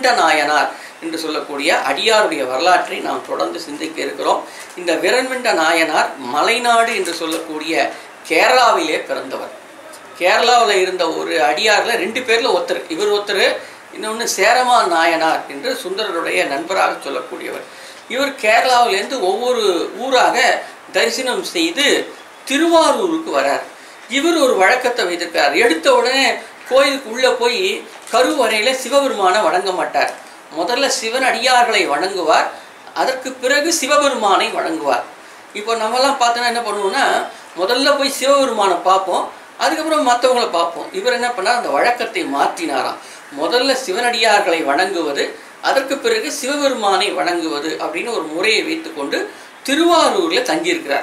விரண்மிண்ட நாயனார் என்று சொல்லக்கூடிய அடியாருடைய வரலாற்றை நாம் தொடர்ந்து சிந்திக்க இருக்கிறோம் இந்த விரண்மிண்ட நாயனார் மலைநாடு என்று சொல்லக்கூடிய கேரளாவிலே பிறந்தவர் கேரளாவில் இருந்த ஒரு அடியாரில் ரெண்டு பேரில் ஒருத்தர் இவர் ஒருத்தர் இன்னொன்று சேரமா நாயனார் என்று சுந்தரருடைய நண்பராக சொல்லக்கூடியவர் இவர் கேரளாவிலேருந்து ஒவ்வொரு ஊராக தரிசனம் செய்து திருவாரூருக்கு வரார் இவர் ஒரு வழக்கத்தை வைத்திருக்கார் எடுத்த உடனே கோயிலுக்கு உள்ளே போய் கருவறையில சிவபெருமானை வணங்க மாட்டார் முதல்ல சிவன் அடியார்களை வணங்குவார் அதற்கு பிறகு சிவபெருமானை வணங்குவார் இப்போ நம்மலாம் பார்த்தோன்னா என்ன பண்ணுவோம்னா முதல்ல போய் சிவபெருமானை பார்ப்போம் அதுக்கப்புறம் மற்றவங்கள பார்ப்போம் இவர் என்ன பண்ணார் அந்த வழக்கத்தை மாற்றினாராம் முதல்ல சிவனடியார்களை வணங்குவது அதற்கு பிறகு சிவபெருமானை வணங்குவது அப்படின்னு ஒரு முறையை வைத்துக்கொண்டு திருவாரூரில் தங்கியிருக்கிறார்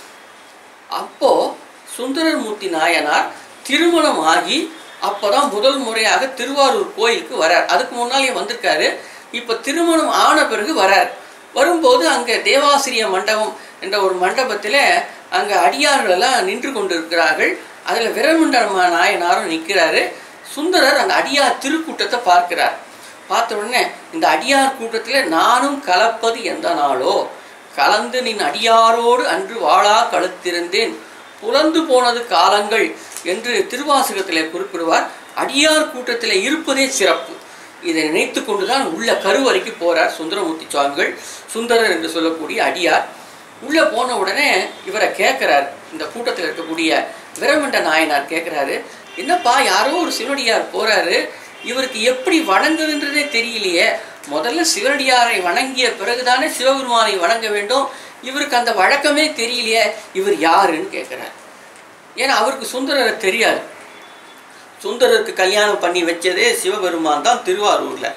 அப்போ சுந்தரமூர்த்தி நாயனார் திருமணம் ஆகி அப்பதான் முதல் முறையாக திருவாரூர் கோயிலுக்கு வரார் அதுக்கு முன்னாலே வந்திருக்காரு இப்போ திருமணம் ஆன பிறகு வரார் வரும்போது அங்கே தேவாசிரிய மண்டபம் என்ற ஒரு மண்டபத்தில் அங்கே அடியார்கள் எல்லாம் நின்று கொண்டிருக்கிறார்கள் அதில் விரமண்ட நாயனாரும் நிற்கிறாரு சுந்தரர் அந்த அடியார் திருக்கூட்டத்தை பார்க்கிறார் பார்த்த உடனே இந்த அடியார் கூட்டத்தில் நானும் கலப்பது எந்த நாளோ கலந்து நின் அடியாரோடு அன்று வாழா கழுத்திருந்தேன் புலந்து போனது காலங்கள் என்று திருவாசகத்திலே குறிப்பிடுவார் அடியார் கூட்டத்தில் இருப்பதே சிறப்பு இதை நினைத்து கொண்டுதான் உள்ள கருவறைக்கு போறார் சுந்தரமூர்த்தி சுவாமிகள் சுந்தரர் என்று சொல்லக்கூடிய அடியார் உள்ள போன உடனே இவரை கேட்கிறார் இந்த கூட்டத்தில் இருக்கக்கூடிய விரமண்ட நாயனார் கேட்கிறாரு என்னப்பா யாரோ ஒரு சிவனடியார் போறாரு இவருக்கு எப்படி வணங்குதுன்றதே தெரியலையே முதல்ல சிவனடியாரை வணங்கிய பிறகுதானே சிவபெருமானை வணங்க வேண்டும் இவருக்கு அந்த வழக்கமே தெரியலையே இவர் யாருன்னு கேட்குறார் ஏன்னா அவருக்கு சுந்தரரை தெரியாது சுந்தரருக்கு கல்யாணம் பண்ணி வச்சதே சிவபெருமான் தான் திருவாரூரில்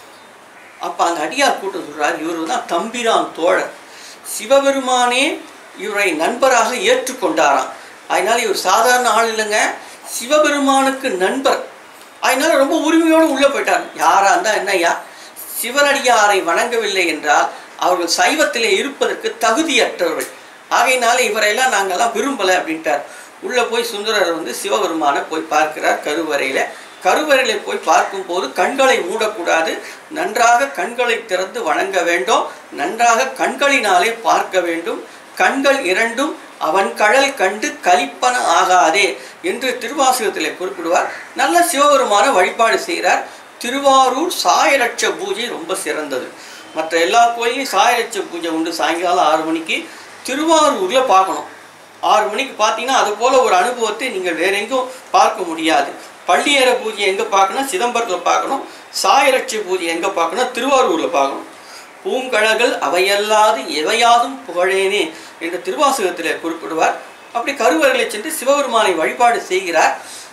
அப்போ அந்த அடியார் கூட்டம் சொல்றார் இவர் தான் தம்பிரான் தோழர் சிவபெருமானே இவரை நண்பராக ஏற்றுக்கொண்டாராம் அதனால இவர் சாதாரண ஆள் இல்லைங்க சிவபெருமானுக்கு நண்பர் அதனால ரொம்ப உரிமையோடு உள்ளே போயிட்டார் யாரா இருந்தா என்னய்யா சிவனடியாரை வணங்கவில்லை என்றால் அவர்கள் சைவத்திலே இருப்பதற்கு தகுதியற்றவர்கள் ஆகையினால இவரையெல்லாம் நாங்கள்லாம் விரும்பலை அப்படின்ட்டார் உள்ளே போய் சுந்தரர் வந்து சிவபெருமானை போய் பார்க்கிறார் கருவறையில் கருவறையில போய் பார்க்கும்போது கண்களை மூடக்கூடாது நன்றாக கண்களை திறந்து வணங்க வேண்டும் நன்றாக கண்களினாலே பார்க்க வேண்டும் கண்கள் இரண்டும் அவன் கழல் கண்டு கலிப்பன ஆகாதே என்று திருவாசகத்திலே குறிப்பிடுவார் நல்ல சிவபெருமான வழிபாடு செய்கிறார் திருவாரூர் சாயலட்ச பூஜை ரொம்ப சிறந்தது மற்ற எல்லா கோயிலையும் சாயலட்ச பூஜை உண்டு சாயங்காலம் ஆறு மணிக்கு திருவாரூரில் பார்க்கணும் ஆறு மணிக்கு பார்த்தீங்கன்னா அது போல ஒரு அனுபவத்தை நீங்கள் வேற எங்கும் பார்க்க முடியாது பள்ளியேற பூஜை எங்கே பார்க்கணும் சிதம்பரத்தில் பார்க்கணும் சாயலட்ச பூஜை எங்கே பார்க்கணும் திருவாரூரில் பார்க்கணும் பூங்கழகள் அவையல்லாது எவையாதும் புகழேனே என்று திருவாசகத்தில் குறிப்பிடுவார் அப்படி கருவறைகளை சென்று சிவபெருமானை வழிபாடு செய்கிறார்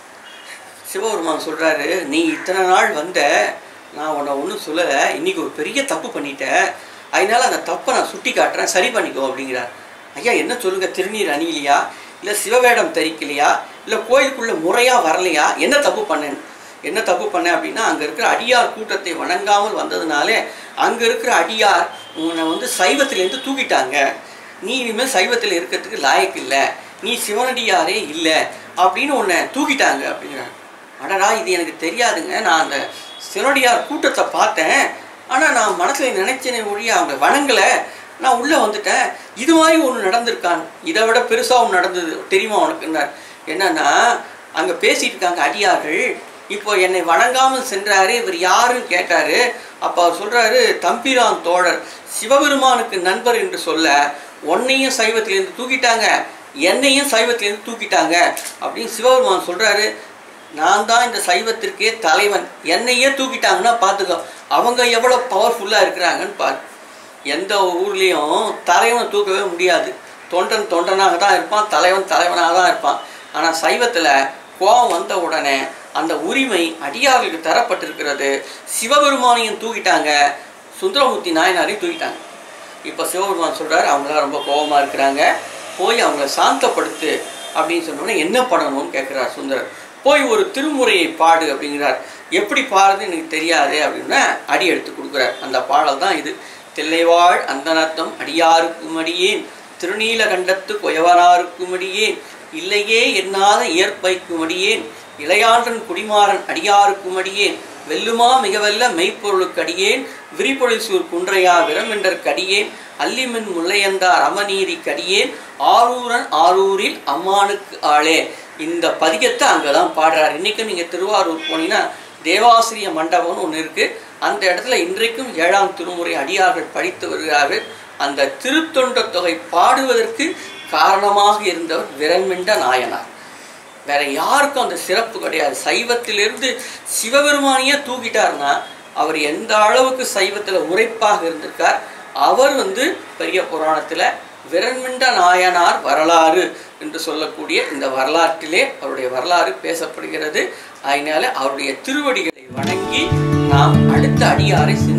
சிவபெருமான் சொல்றாரு நீ இத்தனை நாள் வந்த நான் உன்னை ஒன்றும் சொல்லலை இன்னைக்கு ஒரு பெரிய தப்பு பண்ணிட்டேன் அதனால அந்த தப்பை நான் சுட்டி காட்டுறேன் சரி பண்ணிக்கோ அப்படிங்கிறார் ஐயா என்ன சொல்லுங்க திருநீர் அணியலையா இல்லை சிவவேடம் தரிக்கலையா இல்லை கோயிலுக்குள்ள முறையாக வரலையா என்ன தப்பு பண்ணேன் என்ன தப்பு பண்ணேன் அப்படின்னா அங்கே இருக்கிற அடியார் கூட்டத்தை வணங்காமல் வந்ததுனாலே அங்கே இருக்கிற அடியார் உன்னை வந்து சைவத்திலேருந்து தூக்கிட்டாங்க நீ இனிமேல் சைவத்தில் இருக்கிறதுக்கு லாயக்கு இல்லை நீ சிவனடியாரே இல்லை அப்படின்னு உன்னை தூக்கிட்டாங்க அப்படிங்கிறாங்க அடடா இது எனக்கு தெரியாதுங்க நான் அந்த சிவனடியார் கூட்டத்தை பார்த்தேன் ஆனால் நான் மனசில் நினைச்சேனே ஒழிய அவங்க வணங்கலை நான் உள்ளே வந்துட்டேன் இது மாதிரி ஒன்று நடந்திருக்கான் இதை விட பெருசாக ஒன்று நடந்தது தெரியுமா உனக்குன்னார் என்னன்னா அங்கே பேசிட்டு இருக்காங்க அடியார்கள் இப்போ என்னை வணங்காமல் சென்றாரு இவர் யாருன்னு கேட்டாரு அப்போ அவர் சொல்றாரு தம்பிரான் தோழர் சிவபெருமானுக்கு நண்பர் என்று சொல்ல உன்னையும் சைவத்திலேருந்து தூக்கிட்டாங்க என்னையும் சைவத்திலேருந்து தூக்கிட்டாங்க அப்படின்னு சிவபெருமான் சொல்றாரு நான் தான் இந்த சைவத்திற்கே தலைவன் என்னையே தூக்கிட்டாங்கன்னா பார்த்துக்கோ அவங்க எவ்வளோ பவர்ஃபுல்லாக இருக்கிறாங்கன்னு பாரு எந்த ஊர்லேயும் தலைவனை தூக்கவே முடியாது தொண்டன் தொண்டனாக தான் இருப்பான் தலைவன் தலைவனாக தான் இருப்பான் ஆனால் சைவத்தில் கோபம் வந்த உடனே அந்த உரிமை அடியார்களுக்கு தரப்பட்டிருக்கிறது சிவபெருமானையும் தூக்கிட்டாங்க சுந்தரமூர்த்தி நாயனாரையும் தூக்கிட்டாங்க இப்போ சிவபெருமான் சொல்கிறார் அவங்களாம் ரொம்ப கோபமாக இருக்கிறாங்க போய் அவங்கள சாந்தப்படுத்து அப்படின்னு சொன்னோன்னே என்ன பண்ணணும்னு கேட்குறார் சுந்தரர் போய் ஒரு திருமுறையை பாடு அப்படிங்கிறார் எப்படி பாடுறது எனக்கு தெரியாது அப்படின்னா அடி எடுத்து கொடுக்குறார் அந்த பாடல் தான் இது தில்லைவாழ் அந்தனத்தம் அடியாருக்கும் அடியேன் திருநீலகண்டத்து கொயவனாருக்கும் அடியேன் இல்லையே எண்ணாத இயற்பைக்கும் அடியேன் இளையான்றன் குடிமாறன் அடியாருக்கும் அடியேன் வெல்லுமா மிகவல்ல மெய்ப்பொருளுக்கு அடியேன் விரிபொழிசூர் குன்றையா விரமென்றற் கடியேன் அல்லிமின் முல்லையந்தார் அமநீதி கடியேன் ஆரூரன் ஆரூரில் அம்மானுக்கு ஆளே இந்த பதிகத்தை அங்கே தான் பாடுறார் இன்னைக்கு நீங்கள் திருவாரூர் போனீங்கன்னா தேவாசிரிய மண்டபம்னு ஒன்று இருக்கு அந்த இடத்துல இன்றைக்கும் ஏழாம் திருமுறை அடியார்கள் படித்து வருகிறார்கள் அந்த திருத்தொண்ட தொகை பாடுவதற்கு காரணமாக இருந்தவர் விரல்மிண்ட நாயனார் வேற யாருக்கும் அந்த சிறப்பு கிடையாது சைவத்திலிருந்து சிவபெருமானியே தூக்கிட்டார்னா அவர் எந்த அளவுக்கு சைவத்துல உரைப்பாக இருந்திருக்கார் அவர் வந்து பெரிய புராணத்துல விரண்மிண்ட நாயனார் வரலாறு என்று சொல்லக்கூடிய இந்த வரலாற்றிலே அவருடைய வரலாறு பேசப்படுகிறது அதனால அவருடைய திருவடிகளை வணங்கி நாம் அடுத்த அடியாரை சிந்திப்போம்